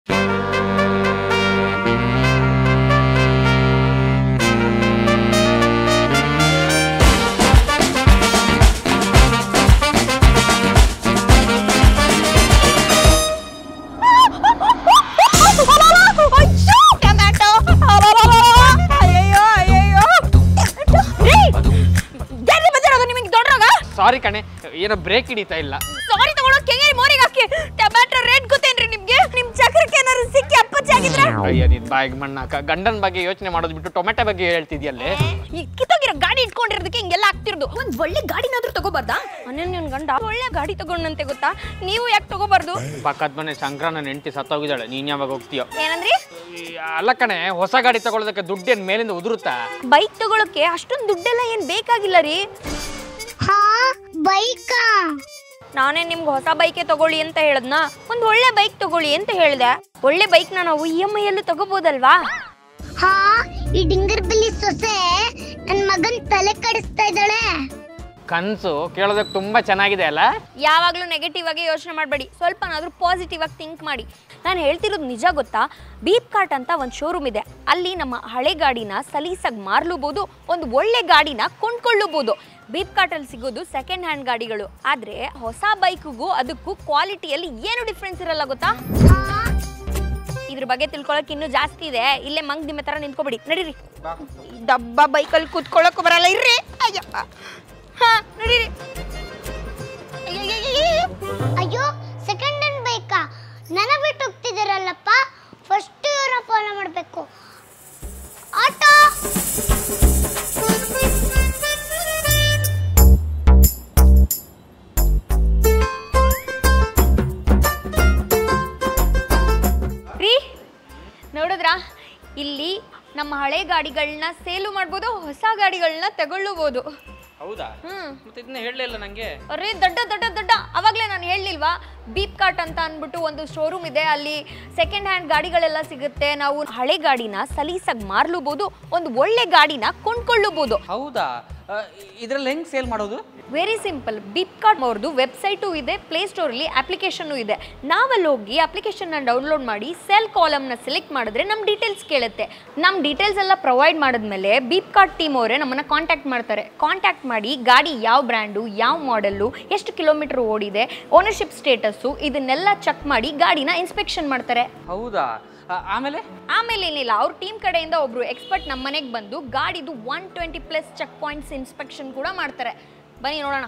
ಸಾರಿ ಕಣೆ ಏನೋ ಬ್ರೇಕ್ ಹಿಡಿತಾ ಇಲ್ಲ ಸಾರಿ ತಗೊಳ್ಳೋ ಕೆಂಗೇರಿ ಮೋರಿಗೆ ಹಾಕಿ ಟೊಮ್ಯಾಟೊ ರೇಟ್ ಗೊತ್ತೇನ್ರಿ ನಿಮ್ಗೆ ನಿಮ್ ಚಕ್ರಕ್ಕೆ ಏನಾದ್ರು ಸಿಕ್ಕಿ ಅಪ್ಪಚ್ಚಿ ಆಗಿದ್ರೆ ಅಯ್ಯ ನಿನ್ ಬಾಯಿಗೆ ಮಣ್ಣಾಕ ಗಂಡನ ಬಗ್ಗೆ ಯೋಚನೆ ಮಾಡೋದು ಬಿಟ್ಟು ಟೊಮೆಟೊ ಬಗ್ಗೆ ಹೇಳ್ತಿದ್ಯಲ್ಲೇ ಈ ಕಿತ್ತೋಗಿರೋ ಗಾಡಿ ಇಟ್ಕೊಂಡಿರೋದಕ್ಕೆ ಹಿಂಗೆಲ್ಲ ಆಗ್ತಿರೋದು ಒಂದ್ ಒಳ್ಳೆ ಗಾಡಿನಾದ್ರೂ ತಗೋಬಾರ್ದಾ ಅನನ್ಯ ನನ್ ಗಂಡ ಒಳ್ಳೆ ಗಾಡಿ ತಗೊಂಡಂತೆ ಗೊತ್ತಾ ನೀವು ಯಾಕೆ ತಗೋಬಾರ್ದು ಪಕ್ಕದ ಮನೆ ಸಂಕ್ರಾಂತ ಹೆಂಡತಿ ಸತ್ತೋಗಿದ್ದಾಳೆ ನೀನ್ ಯಾವಾಗ ಹೋಗ್ತೀಯೋ ಏನಂದ್ರಿ ಈ ಅಲ್ಲ ಕಣೆ ಹೊಸ ಗಾಡಿ ತಗೊಳ್ಳೋದಕ್ಕೆ ದುಡ್ಡೇನ್ ಮೇಲಿಂದ ಉದುರುತ್ತಾ ಬೈಕ್ ತಗೊಳಕ್ಕೆ ಅಷ್ಟೊಂದು ದುಡ್ಡೆಲ್ಲ ಏನ್ ಬೇಕಾಗಿಲ್ಲ ರೀ ಹಾ ಬೈಕಾ ನಾನೇ ನಿಮ್ಗೆ ಹೊಸ ಬೈಕೆ ತಗೊಳ್ಳಿ ಅಂತ ಹೇಳದ್ನ ಒಂದ್ ಒಳ್ಳೆ ಬೈಕ್ ತಗೊಳ್ಳಿ ಅಂತ ಹೇಳ್ದೆ ಒಳ್ಳೆ ಬೈಕ್ನ ನಾವು ಇ ಎಮ್ ಐ ಅಲ್ಲೂ ತಗೋಬೋದಲ್ವಾ ಹಾ ಈ ಡಿಂಗರ್ ಬಿಲ್ಲಿ ಸೊಸೆ ನನ್ ಮಗನ್ ತಲೆ ಕಡಿಸ್ತಾ ಇದ್ದಾಳೆ ಕನ್ಸು ಕೇಳೋದಕ್ಕೆ ತುಂಬಾ ಚೆನ್ನಾಗಿದೆ ಅಲ್ಲ ಯಾವಾಗಲೂ ನೆಗೆಟಿವ್ ಆಗಿ ಯೋಚನೆ ಮಾಡಬೇಡಿ ಸ್ವಲ್ಪನಾದ್ರೂ ಪಾಸಿಟಿವ್ ಆಗಿ ಥಿಂಕ್ ಮಾಡಿ ನಾನು ಹೇಳ್ತಿರೋದು ನಿಜ ಗೊತ್ತಾ ಬೀಪ್ ಕಾರ್ಟ್ ಅಂತ ಒಂದು ಶೋರೂಮ್ ಇದೆ ಅಲ್ಲಿ ನಮ್ಮ ಹಳೆ ಗಾಡಿನ ಸಲೀಸಾಗಿ ಮಾರ್ಲೂಬೋದು ಒಂದು ಒಳ್ಳೆ ಗಾಡಿನ ಕೊಂಡ್ಕೊಳ್ಳೂಬೋದು ಬೀಪ್ ಕಾರ್ಟಲ್ಲಿ ಸಿಗೋದು ಸೆಕೆಂಡ್ ಹ್ಯಾಂಡ್ ಗಾಡಿಗಳು ಆದರೆ ಹೊಸ ಬೈಕ್ಗೂ ಅದಕ್ಕೂ ಕ್ವಾಲಿಟಿಯಲ್ಲಿ ಏನು ಡಿಫ್ರೆನ್ಸ್ ಇರಲ್ಲ ಗೊತ್ತಾ ಹಾ ಇದ್ರ ಬಗ್ಗೆ ತಿಳ್ಕೊಳಕ್ ಇನ್ನೂ ಜಾಸ್ತಿ ಇದೆ ಇಲ್ಲೇ ಮಂಗ್ ನಿಮ್ಮ ತರ ನಿಂತ್ಕೊಬಿಡಿ ನಡೀರಿ ಈ ಡಬ್ಬ ಬೈಕಲ್ಲಿ ಕೂತ್ಕೊಳ್ಳೋಕ್ಕೂ ಬರಲ್ಲ ಇರ್ರಿ ಅಯ್ಯಪ್ಪ ಹಾ ನಡೀರಿ ಅಯ್ಯಯ್ಯಯ್ಯಯ್ಯಯ್ಯೋ. ಅಯ್ಯೋ ಸೆಕೆಂಡ್ ಹ್ಯಾಂಡ್ ಬೈಕಾ ನನ್ನ ಬಿಟ್ಟು ಹೋಗ್ತಿದಾರಲ್ಲಪ್ಪ ಫಸ್ಟ್ ಇವರ ಫಾಲೋ ಮಾಡಬೇಕು ಆಟೋ ರೀ ನೋಡಿದ್ರಾ ಇಲ್ಲಿ ನಮ್ಮ ಹಳೆ ಗಾಡಿಗಳನ್ನ ಸೇಲು ಮಾಡ್ಬೋದು ಹೊಸ ಗಾಡಿಗಳನ್ನ ತಗೊಳ್ಳುಬೋದು ಹೌದಾ ಹ್ಮ್ ಮತ್ತೆ ಇದನ್ನ ಹೇಳಲಿಲ್ಲ ನಂಗೆ ಅರೆ ದೊಡ್ಡ ದೊಡ್ಡ ದೊಡ್ಡ ಅವಾಗಲೇ ನಾನು ಹೇಳಲಿಲ್ವಾ ಬೀಪ್ ಕಾರ್ಟ್ ಅಂತ ಅಂದ್ಬಿಟ್ಟು ಒಂದು ಶೋರೂಮ್ ಇದೆ ಅಲ್ಲಿ ಸೆಕೆಂಡ್ ಹ್ಯಾಂಡ್ ಗಾಡಿಗಳೆಲ್ಲ ಸಿಗುತ್ತೆ ನಾವು ಹಳೆ ಗಾಡಿನ ಸಲೀಸಾಗಿ ಮಾರ್ಲೂಬೋದು ಒಂದು ಒಳ್ಳೆ ಗಾಡಿನ ಕೊಂಡ್ಕೊಳ್ಳೂಬೋದು ಹೌದಾ ಇದ್ರಲ್ಲಿ ಹೆಂಗ್ ಸೇಲ್ ಮಾಡೋದು ವೆರಿ ಸಿಂಪಲ್ ಬಿಪ್ಕಾರ್ಟ್ ಅವ್ರದ್ದು ವೆಬ್ಸೈಟು ಇದೆ ಪ್ಲೇಸ್ಟೋರಲ್ಲಿ ಅಪ್ಲಿಕೇಶನ್ನು ಇದೆ ನಾವಲ್ಲಿ ಹೋಗಿ ಅಪ್ಲಿಕೇಶನ್ನ ಡೌನ್ಲೋಡ್ ಮಾಡಿ ಸೆಲ್ ಕಾಲಮ್ನ ಸೆಲೆಕ್ಟ್ ಮಾಡಿದ್ರೆ ನಮ್ಮ ಡೀಟೇಲ್ಸ್ ಕೇಳುತ್ತೆ ನಮ್ಮ ಡೀಟೇಲ್ಸ್ ಎಲ್ಲ ಪ್ರೊವೈಡ್ ಮಾಡಿದ್ಮೇಲೆ ಬಿಪ್ಕಾರ್ಟ್ ಟೀಮ್ ಅವರೇ ನಮ್ಮನ್ನು ಕಾಂಟ್ಯಾಕ್ಟ್ ಮಾಡ್ತಾರೆ ಕಾಂಟ್ಯಾಕ್ಟ್ ಮಾಡಿ ಗಾಡಿ ಯಾವ ಬ್ರ್ಯಾಂಡು ಯಾವ ಮಾಡೆಲ್ಲು ಎಷ್ಟು ಕಿಲೋಮೀಟರ್ ಓಡಿದೆ ಓನರ್ಶಿಪ್ ಸ್ಟೇಟಸ್ಸು ಇದನ್ನೆಲ್ಲ ಚೆಕ್ ಮಾಡಿ ಗಾಡಿನ ಇನ್ಸ್ಪೆಕ್ಷನ್ ಮಾಡ್ತಾರೆ ಹೌದಾ ಆ, ಆಮೇಲೆ ಆಮೇಲೆ ಏನಿಲ್ಲ ಅವ್ರ ಟೀಮ್ ಕಡೆಯಿಂದ ಒಬ್ರು ಎಕ್ಸ್ಪರ್ಟ್ ನಮ್ಮ ಮನೆಗೆ ಬಂದು ಗಾಡಿದು one twenty plus check points inspection ಕೂಡ ಮಾಡ್ತಾರೆ ಬನ್ನಿ ನೋಡೋಣ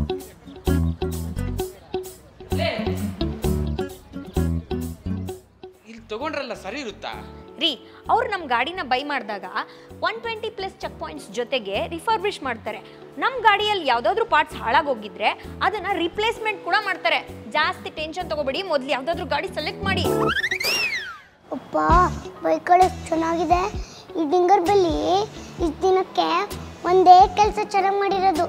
ಇಲ್ಲಿ ತಗೊಂಡ್ರಲ್ಲ ಸರಿ ಇರುತ್ತಾ ರೀ ಅವ್ರು ನಮ್ಮ ಗಾಡಿನ ಬೈ ಮಾಡಿದಾಗ one twenty plus check points ಜೊತೆಗೆ ರಿಫರ್ಬಿಶ್ ಮಾಡ್ತಾರೆ ನಮ್ಮ ಗಾಡಿಯಲ್ಲಿ ಯಾವುದಾದ್ರೂ ಪಾರ್ಟ್ಸ್ ಹಾಳಾಗೋಗಿದ್ರೆ ಅದನ್ನ ರಿಪ್ಲೇಸ್ಮೆಂಟ್ ಕೂಡ ಮಾಡ್ತಾರೆ ಜಾಸ್ತಿ ಟೆನ್ಷನ್ ತಗೋಬೇಡಿ ಮೊದಲು ಯಾವುದಾದ್ರೂ ಗಾಡಿ ಸೆಲೆಕ್ಟ್ ಮಾಡಿ ಅಪ್ಪ ಬೈಕ್ಗಳು ಎಷ್ಟ್ ಚೆನ್ನಾಗಿದೆ ಈ ಡಿಂಗರ್ ಬಲ್ಲಿ ಇಷ್ಟು ದಿನಕ್ಕೆ ಒಂದೇ ಕೆಲಸ ಚೆನ್ನಾಗಿ ಮಾಡಿರೋದು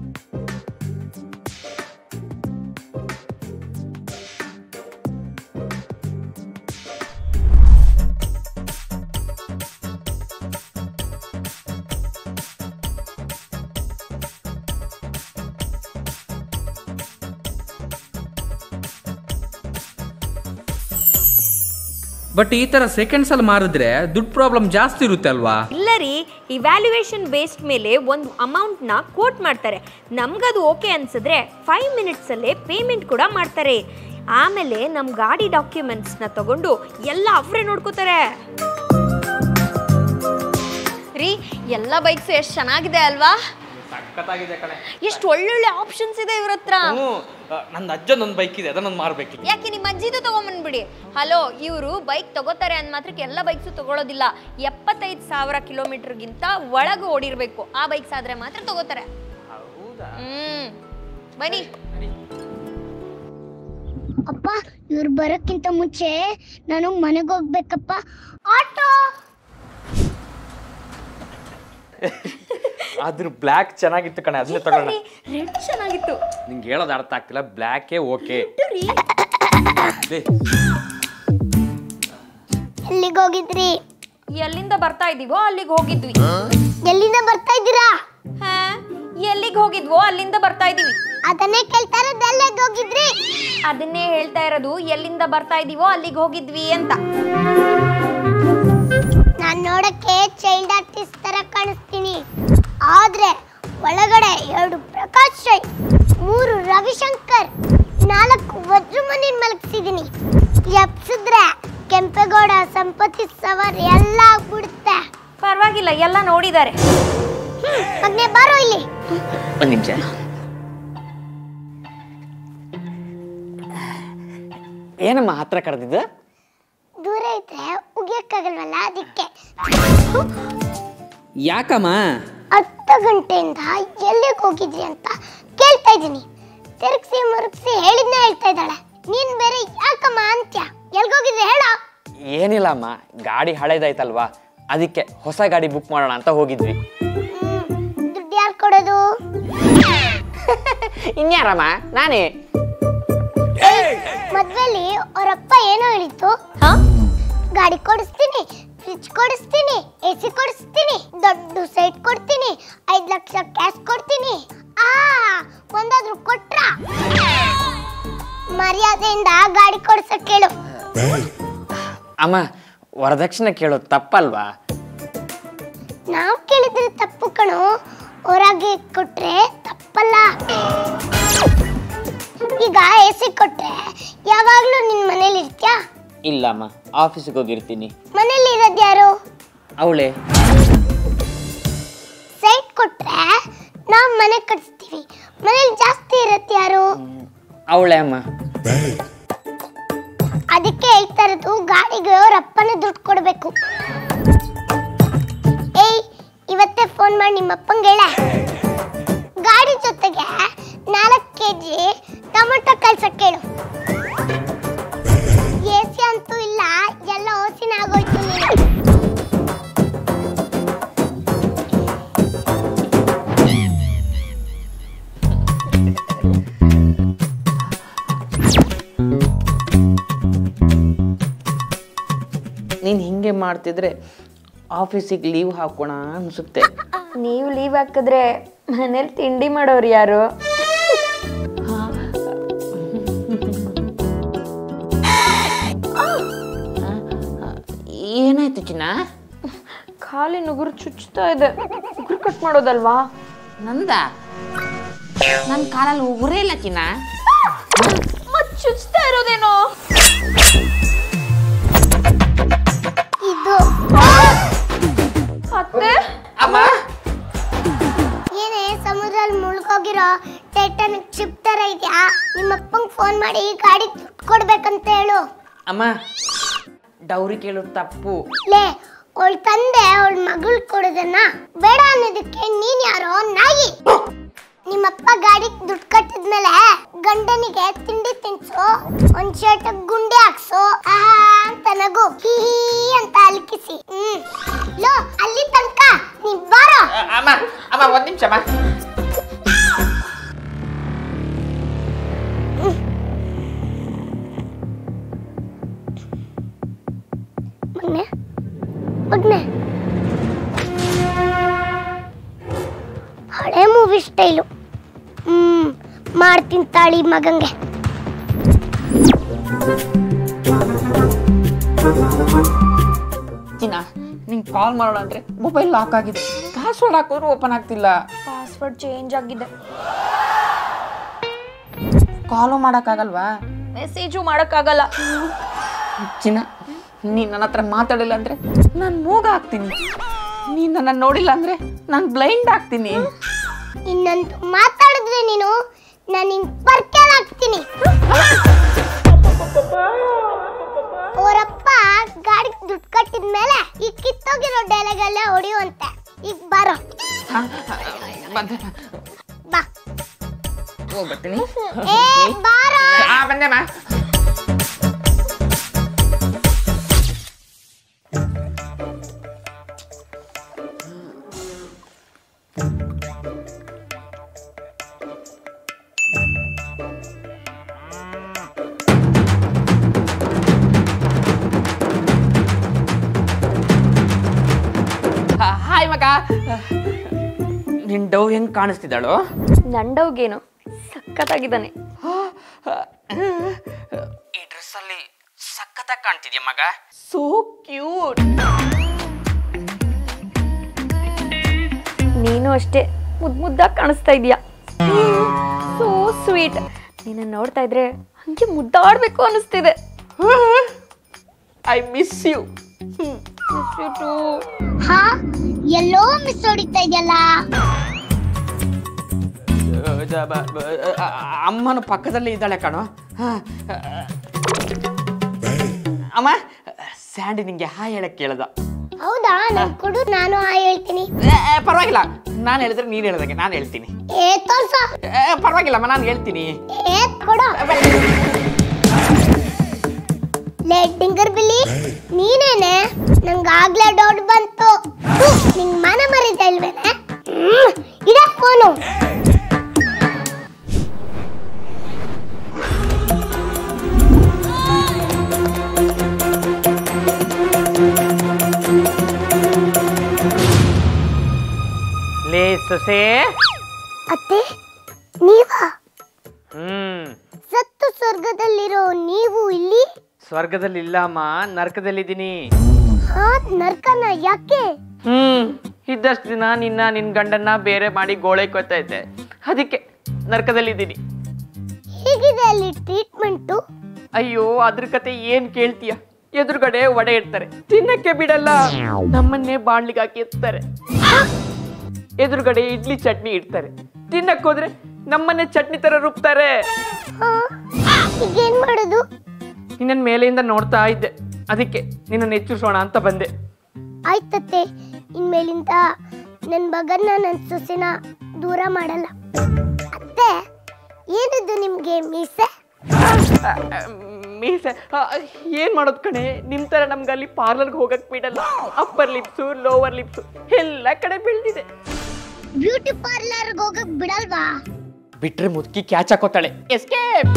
ಬಟ್ ಈ ಥರ ಸೆಕೆಂಡ್ಸಲ್ಲಿ ಮಾರಿದ್ರೆ ದುಡ್ಡು ಪ್ರಾಬ್ಲಮ್ ಜಾಸ್ತಿ ಇರುತ್ತೆ ಅಲ್ವಾ ಇಲ್ಲ ರೀ ಇವ್ಯಾಲ್ಯೂಯೇಷನ್ ಬೇಸ್ಡ್ ಮೇಲೆ ಒಂದು ಅಮೌಂಟ್ನ ಕೋಟ್ ಮಾಡ್ತಾರೆ ನಮ್ಗದು ಓಕೆ ಅನ್ಸಿದ್ರೆ ಫೈವ್ ಮಿನಿಟ್ಸಲ್ಲೇ ಪೇಮೆಂಟ್ ಕೂಡ ಮಾಡ್ತಾರೆ ಆಮೇಲೆ ನಮ್ಮ ಗಾಡಿ ಡಾಕ್ಯುಮೆಂಟ್ಸ್ನ ತಗೊಂಡು ಎಲ್ಲ ಅವರೇ ನೋಡ್ಕೋತಾರೆ ರೀ ಎಲ್ಲ ಬೈಕ್ಸ್ ಎಷ್ಟು ಚೆನ್ನಾಗಿದೆ ಅಲ್ವಾ ಸಖತ್ತಾಗಿದೆ ಕಣೆ ಎಷ್ಟು ಒಳ್ಳೊಳ್ಳೆ ಆಪ್ಷನ್ಸ್ ಇದೆ ಇವ್ರ ಹತ್ರ ಹ್ಞೂ ನನ್ನ ಅಜ್ಜನೊಂದು ಬೈಕ್ ಇದೆ ಅದನ್ನೊಂದು ಮಾರ್ಬೇಕು ಯಾಕೆ ನಿಮ್ಮ ಅಜ್ಜಿದು ತಗೊಂಬಂದ್ಬಿಡಿ ಹಲೋ ಇವರು ಬೈಕ್ ತಗೋತಾರೆ ಅಂದ ಮಾತ್ರಕ್ಕೆ ಎಲ್ಲ ಬೈಕ್ಸು ತಗೊಳ್ಳೋದಿಲ್ಲ ಎಪ್ಪತ್ತೈದು ಸಾವಿರ ಕಿಲೋಮೀಟರ್ಗಿಂತ ಒಳಗೆ ಓಡಿರ್ಬೇಕು ಆ ಬೈಕ್ಸ್ ಆದ್ರೆ ಮಾತ್ರ ತಗೋತಾರೆ ಹೌದಾ ಹ್ಮ್ ಬನ್ನಿ ಅಪ್ಪ ಇವ್ರು ಬರೋಕ್ಕಿಂತ ಮುಂಚೆ ನಾನು ಮನೆಗೆ ಹೋಗ್ಬೇಕಪ್ಪ ಆಟೋ ಅದ್ರ ಬ್ಲ್ಯಾಕ್ ಚೆನ್ನಾಗಿತ್ತು ಕಣೆ ಅದನ್ನೇ ತಗೊಳ್ಳೋಣ ರೆಡ್ ಚೆನ್ನಾಗಿತ್ತು ನಿಂಗೆ ಹೇಳೋದು ಅರ್ಥ ಆಗ್ತಿಲ್ಲ ಬ್ಲ್ಯಾಕೇ ಓಕೆ ಎಲ್ಲಿಗೆ ಹೋಗಿದ್ರಿ ಎಲ್ಲಿಂದ ಬರ್ತಾ ಇದೀವೋ ಅಲ್ಲಿಗೆ ಹೋಗಿದ್ವಿ ಎಲ್ಲಿಂದ ಬರ್ತಾ ಇದ್ದೀರಾ ಹಾ ಎಲ್ಲಿಗೆ ಹೋಗಿದ್ವೋ ಅಲ್ಲಿಂದ ಬರ್ತಾ ಇದೀವಿ ಅದನ್ನೇ ಕೇಳ್ತಾ ಇರೋದು ಎಲ್ಲಿಗೆ ಹೋಗಿದ್ರಿ ಅದನ್ನೇ ಹೇಳ್ತಾ ಇರೋದು ಎಲ್ಲಿಂದ ಬರ್ತಾ ಇದೀವೋ ಅಲ್ಲಿಗೆ ಹೋಗಿದ್ವಿ ಅಂತ ನಾನ್ ನೋಡಕ್ಕೆ ಚೈಲ್ಡ್ ಆರ್ಟಿಸ್ಟ್ ತರ ಕಾಣಿಸ್ತೀನಿ ಆದ್ರೆ ಒಳಗಡೆ ಎರಡು ಪ್ರಕಾಶ್ ರೈ ಮೂರು ರವಿಶಂಕರ್ ನಾಲ್ಕು ವಜ್ರಮನಿನ್ ಮಲಗಿಸಿದೀನಿ ಎಪ್ಸಿದ್ರೆ ಕೆಂಪೇಗೌಡ ಸಂಪತ್ತಿ ಸವರ್ ಎಲ್ಲ ಆಗ್ಬಿಡುತ್ತೆ ಪರವಾಗಿಲ್ಲ ಎಲ್ಲ ನೋಡಿದ್ದಾರೆ ಮಗ್ನೆ ಬಾರೋ ಇಲ್ಲಿ ಒಂದು ನಿಮಿಷ ಏನಮ್ಮ ಹತ್ರ ಕರೆದಿದ್ದು ದೂರ ಇದ್ರೆ ಉಗಿಯಕ್ಕಾಗಲ್ವಲ್ಲ ಅದಕ್ಕೆ ಯಾಕಮ್ಮ ಹತ್ತು ಗಂಟೆಯಿಂದ ಎಲ್ಲಿಗೆ ಹೋಗಿದ್ರಿ ಅಂತ ಕೇಳ್ತಾ ಇದ್ದೀನಿ ತಿರುಗಿಸಿ ಮುರುಗಿಸಿ ಹೇಳಿದ್ನ ಹೇಳ್ತಾ ಇದ್ದಾಳೆ ನೀನ್ ಬೇರೆ ಯಾಕಮ್ಮ ಅಂತ್ಯ ಎಲ್ಗೋಗಿದ್ರಿ ಹೇಳ ಏನಿಲ್ಲ ಅಮ್ಮ ಗಾಡಿ ಹಳೇದಾಯ್ತಲ್ವಾ ಅದಕ್ಕೆ ಹೊಸ ಗಾಡಿ ಬುಕ್ ಮಾಡೋಣ ಅಂತ ಹೋಗಿದ್ವಿ ದುಡ್ಡು ಯಾರು ಕೊಡೋದು ಇನ್ಯಾರಮ್ಮ ನಾನೇ ಮದ್ವೆಲಿ ಅವರಪ್ಪ ಏನೋ ಹೇಳಿತ್ತು ಹಾ ಗಾಡಿ ಕೊಡಿಸ್ತೀನಿ ಫ್ರಿಜ್ ಕೊಡಿಸ್ತೀನಿ ಎ ಸಿ ಕೊಡಿಸ್ತೀನಿ ದೊಡ್ಡ ಸೈಟ್ ಕೊಡ್ತೀನಿ ಐದ್ ಲಕ್ಷ ಕ್ಯಾಶ್ ಕೊಡ್ತೀನಿ ಆ ಒಂದಾದ್ರೂ ಕೊಟ್ರ ಮರ್ಯಾದೆಯಿಂದ ಗಾಡಿ ಕೊಡ್ಸಕ್ ಕೇಳು ಅಮ್ಮ ವರದಕ್ಷಿಣೆ ಕೇಳೋದು ತಪ್ಪಲ್ವಾ ನಾವ್ ಕೇಳಿದ್ರೆ ತಪ್ಪು ಕಣೋ ಹೊರಗೆ ಕೊಟ್ರೆ ತಪ್ಪಲ್ಲ ಈಗ ಎ ಸಿ ಕೊಟ್ರೆ ಯಾವಾಗ್ಲೂ ನಿನ್ ಮನೇಲಿ ಇರ್ತ್ಯಾ ಇಲ್ಲ ಅಮ್ಮ ಆಫೀಸಿಗೆ ಹೋಗಿರ್ತೀನಿ ಮನೇಲಿ ಇರೋದ್ ಯಾರು ಅವಳೇ ಸೈಟ್ ಕೊಟ್ರೆ ನಾವ್ ಮನೆ ಕಟ್ಸ್ತೀವಿ ಮನೇಲಿ ಜಾಸ್ತಿ ಇರತ್ತೆ ಯಾರು ಅವಳೇ ಅಮ್ಮ ಅದಕ್ಕೆ ಹೇಳ್ತಾ ಇರೋದು ಗಾಡಿಗೆ ಅವ್ರ ಅಪ್ಪನೇ ದುಡ್ಡು ಕೊಡ್ಬೇಕು ಏಯ್ ಇವತ್ತೇ ಫೋನ್ ಮಾಡಿ ನಿಮ್ಮ ಅಪ್ಪಂಗೆ ಹೇಳ ಗಾಡಿ ಜೊತೆಗೆ ನಾಲ್ಕು ಕೆ ಜಿ ಟೊಮೊಟೊ ಕಳ್ಸಕ್ ಕೇಳು ಎ ಸಿ ಅಂತೂ ಇಲ್ಲ ಎಲ್ಲ ಓಸಿನ ಆಗೋಯ್ತು ನೀನು ನೀನು ಹಿಂಗೆ ಮಾಡ್ತಿದ್ರೆ ಆಫೀಸಿಗೆ ಲೀವ್ ಹಾಕೋಣ ಅನ್ಸುತ್ತೆ ನೀವು ಲೀವ್ ಹಾಕಿದ್ರೆ ಮನೇಲಿ ತಿಂಡಿ ಮಾಡೋರು ಯಾರು ಏನಾಯ್ತು ಚಿನ್ನ ಖಾಲಿ ನುಗುರು ಚುಚ್ತಾ ಇದೆ ಉಗುರು ಕಟ್ ಮಾಡೋದಲ್ವಾ ನಂದ ನನ್ನ ಕಾಲಲ್ಲಿ ಉಗುರೇ ಇಲ್ಲ ಚಿನ್ನ ಮತ್ ಚುಚ್ತಾ ಇರೋದೇನೋ ಇದು ಅತ್ತೆ ಅಮ್ಮ ಏನೇ ಸಮುದ್ರದಲ್ಲಿ ಮುಳುಗೋಗಿರೋ ಟೈಟಾನಿಕ್ ಶಿಪ್ ತರ ಇದೆಯಾ ನಿಮ್ಮ ಅಪ್ಪಂಗೆ ಫೋನ್ ಮಾಡಿ ಗಾಡಿ ದುಡ್ಡು ಕೊಡ್ಬೇಕಂತ ಹೇಳು ಅಮ್ಮ ಡೌರಿ ಕೇಳೋದು ತಪ್ಪು ಲೇ ಅವಳ ತಂದೆ ಅವಳ ಮಗಳು ಕೊಡೋದನ್ನ ಬೇಡ ಅನ್ನೋದಕ್ಕೆ ನೀನ್ ಯಾರೋ ನಾಯಿ ನಿಮ್ಮಪ್ಪ ಗಾಡಿಗೆ ದುಡ್ಡು ಕಟ್ಟಿದ್ಮೇಲೆ ಗಂಡನಿಗೆ ತಿಂಡಿ ತಿನ್ಸು ಒಂದ್ ಶರ್ಟ್ ಗುಂಡಿ ಹಾಕ್ಸು ಆ ಅಂತ ನಗು ಹೀ ಅಂತ ಅಲ್ಕಿಸಿ ಹ್ಮ್ ಲೋ ಅಲ್ಲಿ ತನಕ ನೀ ಬಾರೋ ಅಮ್ಮ ಅಮ್ಮ ಒಂದು ನಿಮಿಷ ಅಮ್ಮ ಮಗ್ನೆ ಮಗ್ನೆ ಹಳೆ ಮೂವಿ ಸ್ಟೈಲು ಹ್ಮ್ ಮಾಡ್ತೀನಿ ತಾಳಿ ಮಗಂಗೆ ಚಿನ್ನ ನಿಂಗೆ ಕಾಲ್ ಮಾಡೋಣ ಅಂದ್ರೆ ಮೊಬೈಲ್ ಲಾಕ್ ಆಗಿದೆ ಪಾಸ್ವರ್ಡ್ ಹಾಕಿದ್ರು ಓಪನ್ ಆಗ್ತಿಲ್ಲ ಪಾಸ್ವರ್ಡ್ ಚೇಂಜ್ ಆಗಿದೆ ಕಾಲು ಮಾಡೋಕ್ಕಾಗಲ್ವಾ ಮೆಸೇಜು ಮಾಡೋಕ್ಕಾಗಲ್ಲ ಚಿನ್ನ ನೀನು ನನ್ನ ಹತ್ರ ಮಾತಾಡಿಲ್ಲ ಅಂದ್ರೆ ನಾನು ಮೂಗ ಆಗ್ತೀನಿ ನೀನು ನನ್ನ ನೋಡಿಲ್ಲ ಅಂದ್ರೆ ನಾನು ಬ್ಲೈಂಡ್ ಆಗ್ತೀನಿ ಇನ್ನೊಂದು ಮಾತಾಡಿದ್ರೆ ನೀನು ನಾನು ನಿನ್ ಪರ್ಕೆಲ್ ಹಾಕ್ತೀನಿ ಅವರಪ್ಪ ಗಾಡಿ ದುಡ್ಡು ಕಟ್ಟಿದ್ಮೇಲೆ ಈ ಕಿತ್ತೋಗಿರೋ ಡೈಲಾಗ್ ಎಲ್ಲ ಹೊಡಿಯುವಂತೆ ಈಗ ಬಾರೋ ಬಂದೆ ಬಾ ಹೋಗ್ಬರ್ತೀನಿ ಏ ಬಾರೋ ಆ ಬಂದೆ ಮಾ ಹಾಯ್ ಮಗ ನಿನ್ ಡವ್ ಹೆಂಗ್ ಕಾಣಿಸ್ತಿದ್ದಾಳು ನಂಡವ್ಗೇನು ಸಖತ್ತಾಗಿದ್ದಾನೆ ಈ ಡ್ರೆಸ್ ಅಲ್ಲಿ ಸಖತ್ತಾಗಿ ಕಾಣ್ತಿದ್ಯಾ ಮಗ ಸೋ ಕ್ಯೂಟ್ ನೀನು ಅಷ್ಟೇ ಮುದ್ ಮುದ್ದಾಗಿ ಕಾಣಿಸ್ತಾ ಇದೀಯಾ ಸೋ ಸ್ವೀಟ್ ನೀನು ನೋಡ್ತಾ ಇದ್ರೆ ಹಂಗೆ ಮುದ್ದಾಡ್ಬೇಕು ಅನಿಸ್ತಿದೆ ಐ ಮಿಸ್ ಯು ಹಾ ಎಲ್ಲೋ ಮಿಸ್ ಹೊಡಿತಾ ಇದೆಯಲ್ಲ ಅಮ್ಮನ ಪಕ್ಕದಲ್ಲೇ ಇದ್ದಾಳೆ ಕಣೋ ಹ, ಅಮ್ಮ ಸ್ಯಾಂಡಿ ನಿಂಗೆ ಹಾಯ್ ಹೇಳಕ್ ಕೇಳ್ದ ಹೌದಾ ನನ್ ಕೊಡು ನಾನು ಆ ಹೇಳ್ತೀನಿ ಏ, ಏ, ಪರವಾಗಿಲ್ಲ ನಾನು ಹೇಳಿದ್ರೆ ನೀನು ಹೇಳ್ದಂಗೆ ನಾನು ಹೇಳ್ತೀನಿ ಏ ತೋರ್ಸ ಏ, ಪರವಾಗಿಲ್ಲಮ್ಮ ನಾನು ಹೇಳ್ತೀನಿ ಏ ಕೊಡು ಲೇ ಡಿಂಗರ್ ಬಿಲ್ಲಿ ನೀನೇನೆ ನಂಗಾಗ್ಲೇ ಡೌಟ್ ಬಂತು ಥು, ನಿಂಗ್ ಮನ ಮರಿದ ಇಲ್ವೇನೆ ಹ್ಮ್, ಇಡ ಫೋನು ಲೇ ಸೊಸೆ ಅತ್ತೆ ನೀವಾ ಹ್ಮ್ ಸತ್ತು ಸ್ವರ್ಗದಲ್ಲಿರೋ ನೀವು ಇಲ್ಲಿ ಸ್ವರ್ಗದಲ್ಲಿ ಇಲ್ಲ ಅಮ್ಮ ನರಕದಲ್ಲಿದ್ದೀನಿ ಹಾ ನರ್ಕನ ಯಾಕೆ ಹ್ಮ್ ಇದ್ದಷ್ಟು ದಿನ ನಿನ್ನ ನಿನ್ ಗಂಡನ್ನ ಬೇರೆ ಮಾಡಿ ಗೋಳೆ ಕೊಯ್ತಾ ಇದ್ದೆ ಅದಕ್ಕೆ ನರಕದಲ್ಲಿದ್ದೀನಿ ಹೇಗಿದೆ ಅಲ್ಲಿ ಟ್ರೀಟ್ಮೆಂಟು ಅಯ್ಯೋ ಅದ್ರ ಕತೆ ಏನ್ ಕೇಳ್ತೀಯ ಎದುರುಗಡೆ ಒಡೆ ಇಡ್ತಾರೆ ತಿನ್ನಕ್ಕೆ ಬಿಡಲ್ಲ ನಮ್ಮನ್ನೇ ಬಾಣ್ಲಿಗೆ ಹಾಕಿ ಎತ್ತಾರೆ ಎದುರುಗಡೆ ಇಡ್ಲಿ ಚಟ್ನಿ ಇಡ್ತಾರೆ ತಿನ್ನಕ್ ಹೋದ್ರೆ ನಮ್ಮನ್ನೇ ಚಟ್ನಿ ತರ ರುಬ್ತಾರೆ ಈಗೇನ್ ಮಾಡೋದು ನಿನ್ನ ಮೇಲೆಯಿಂದ ನೋಡ್ತಾ ಇದ್ದೆ ಅದಕ್ಕೆ ನಿನ್ನನ್ನು ಎಚ್ಚರಿಸೋಣ ಅಂತ ಬಂದೆ ಆಯ್ತತ್ತೆ ಇನ್ಮೇಲಿಂದ ನನ್ನ ಮಗನ್ನ ನನ್ನ ಸೊಸೆನ ದೂರ ಮಾಡಲ್ಲ ಅತ್ತೆ ಏನಿದು ನಿಮ್ಗೆ ಮೀಸೆ ಆ, ಆ, ಮೀಸೆ ಆ, ಏನ್ ಮಾಡೋದ್ ಕಣೆ ನಿಮ್ ತರ ನಮ್ಗೆ ಅಲ್ಲಿ ಪಾರ್ಲರ್ಗೆ ಹೋಗಕ್ ಬಿಡಲ್ಲ ಅಪ್ಪರ್ ಲಿಪ್ಸು ಲೋವರ್ ಲಿಪ್ಸು ಎಲ್ಲ ಕಡೆ ಬೆಳೆದಿದೆ ಬ್ಯೂಟಿ ಪಾರ್ಲರ್ಗೆ ಹೋಗಕ್ ಬಿಡಲ್ವಾ ಬಿಟ್ರೆ ಮುದುಕಿ ಕ್ಯಾಚ್ ಹಾಕೋತಾಳೆ ಎಸ್ಕೇಪ್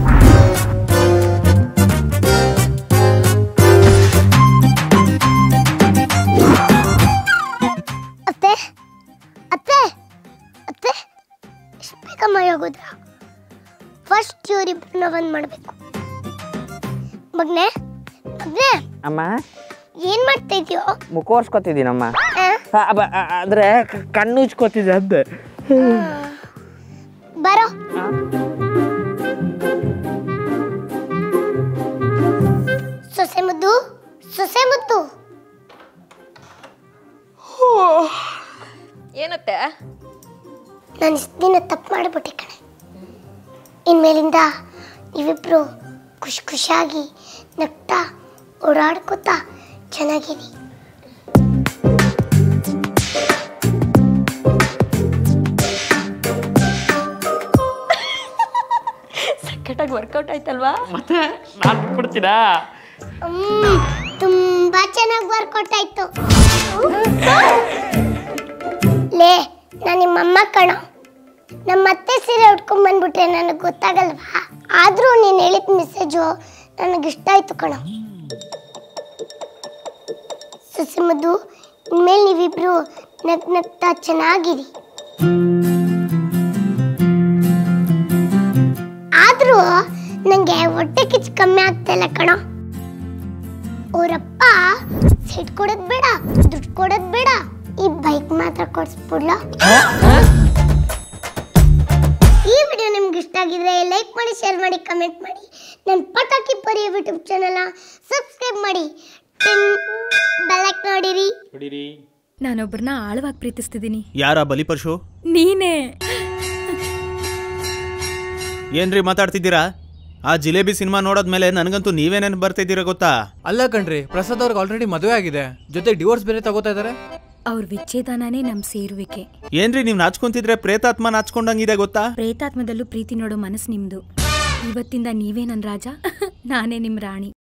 ಅತ್ತೆ ಅತ್ತೆ ಅತ್ತೆ ಎಷ್ಟು ಬೇಗ ಹೋಗೋದ್ರ ಫಸ್ಟ್ ಇವರಿಬ್ಬರನ್ನ ಒಂದ್ ಮಾಡ್ಬೇಕು ಮಗ್ನೆ ಮಗ್ನೆ ಅಮ್ಮ ಏನ್ ಮಾಡ್ತಾ ಇದೀಯೋ ಮುಖ ಒರ್ಸ್ಕೊತಿದ್ದೀನಮ್ಮ ಆ? ಆದ್ರೆ ಕಣ್ಣು ಉಜ್ಕೋತಿದ್ದೆ ಅಂದೆ ಬರೋ ಸೊಸೆ ಮುದ್ದು ಸೊಸೆ ಮುದ್ದು ಏನತ್ತೆ ನಾನು ಇಷ್ಟು ದಿನ ತಪ್ಪು ಮಾಡಿಬಿಟ್ಟೆ ಕಣೆ ಇನ್ಮೇಲಿಂದ ನೀವಿಬ್ರು ಖುಷಿ ಖುಷಿಯಾಗಿ ನಗ್ತಾ ಓಡಾಡ್ಕೋತಾ ಚೆನ್ನಾಗಿರಿ ಸಖತ್ತಾಗಿ ವರ್ಕೌಟ್ ಆಯ್ತಲ್ವಾ ಮತ್ತೆ ನಾನು ಕೊಡ್ತೀರಾ ಹ್ಮ್, ತುಂಬಾ ಚೆನ್ನಾಗಿ ವರ್ಕೌಟ್ ಆಯ್ತು ಲೇ ನಾನು ನಿಮ್ಮಮ್ಮ ಕಣೋ ನಮ್ಮ ಅತ್ತೆ ಸೀರೆ ಉಟ್ಕೊಂಡ್ ಬಂದ್ಬಿಟ್ರೆ ನನಗೆ ಗೊತ್ತಾಗಲ್ವಾ ಆದ್ರೂ ನೀನು ಹೇಳಿದ ಮೆಸೇಜು ನನಗೆ ಇಷ್ಟ ಆಯ್ತು ಕಣೋ ಸಸಿ ಮದ್ದು ಇನ್ಮೇಲೆ ನೀವಿಬ್ರು ನಗ್ ನಗ್ತಾ ಚೆನ್ನಾಗಿರಿ ಆದ್ರೂ ನಂಗೆ ಹೊಟ್ಟೆ ಕಿಚ್ಚು ಕಮ್ಮಿ ಆಗ್ತಿಲ್ಲ ಕಣೋ ಅವರಪ್ಪ ಸೀಟ್ ಕೊಡೋದ್ ಬೇಡ ದುಡ್ಡು ಕೊಡೋದ್ ಬೇಡ ಈ ಬೈಕ್ ಮಾತ್ರ ಕೊಡ್ಸ್ಬಿಡ್ಲ ಈ ವಿಡಿಯೋ ನಿಮ್ಗೆ ಇಷ್ಟ ಆಗಿದ್ರೆ ಲೈಕ್ ಮಾಡಿ ಶೇರ್ ಮಾಡಿ ಕಮೆಂಟ್ ಮಾಡಿ ನನ್ನ ಪಟಾಕಿ ಪರಿ ಯೂಟ್ಯೂಬ್ ಚಾನಲ್ನ ಸಬ್ಸ್ಕ್ರೈಬ್ ಮಾಡಿ ಬೆಲಕ್ ನೋಡಿರಿ ನಾನೊಬ್ಬರನ್ನ ಆಳವಾಗಿ ಪ್ರೀತಿಸ್ತಿದ್ದೀನಿ ಯಾರ ಬಲಿಪರ್ಶು ನೀನೇ ಏನ್ರಿ ಮಾತಾಡ್ತಿದ್ದೀರಾ ಆ ಜಿಲೇಬಿ ಸಿನಿಮಾ ನೋಡೋದ್ಮೇಲೆ ನನಗಂತೂ ನೀವೇನೇನು ಬರ್ತಿದ್ದೀರಾ ಗೊತ್ತಾ ಅಲ್ಲ ಕಣ್ರಿ ಪ್ರಸಾದ್ ಅವ್ರಿಗೆ ಆಲ್ರೆಡಿ ಮದುವೆ ಆಗಿದೆ ಜೊತೆ ಡಿವೋರ್ಸ್ ಬೇರೆ ತಗೋತಾ ಇದಾರೆ ಅವ್ರ ವಿಚ್ಛೇದನನೇ ನಮ್ ಸೇರುವಿಕೆ ಏನ್ರಿ ನೀವು ನಾಚ್ಕೊಂತಿದ್ರೆ ಪ್ರೇತಾತ್ಮ ನಾಚ್ಕೊಂಡಂಗಿದೆ ಗೊತ್ತಾ ಪ್ರೇತಾತ್ಮದಲ್ಲೂ ಪ್ರೀತಿ ನೋಡೋ ಮನಸ್ಸು ನಿಮ್ದು ಇವತ್ತಿಂದ ನೀವೇ ನನ್ ರಾಜ ನಾನೇ ನಿಮ್ ರಾಣಿ